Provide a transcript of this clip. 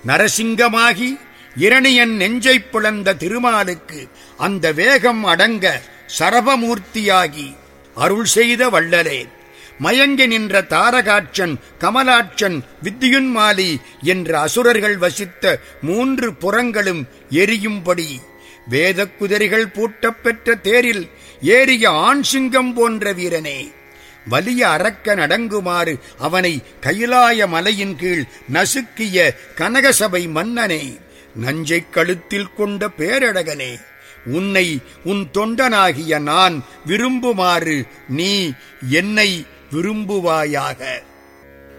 நரசிங்கமாகி இரணியன் நெஞ்சைப் பிளந்த திருமாலுக்கு அந்த வேகம் அடங்க சரபமூர்த்தியாகி அருள் செய்த வள்ளலே மயங்கி நின்ற தாரகாட்சன் கமலாட்சன் வித்தியுன்மாலி என்ற அசுரர்கள் வசித்த மூன்று புறங்களும் எரியும்படி வேதக் குதிரைகள் பூட்டப் பெற்ற தேரில் ஏறிய ஆண் சிங்கம் போன்ற வீரனே வலிய அரக்க நடங்குமாறு அவனை கைலாய மலையின் கீழ் நசுக்கிய கனகசபை மன்னனே நஞ்சைக் கழுத்தில் கொண்ட பேரழகனே உன்னை உன் தொண்டனாகிய நான் விரும்புமாறு நீ என்னை விரும்புவாயாக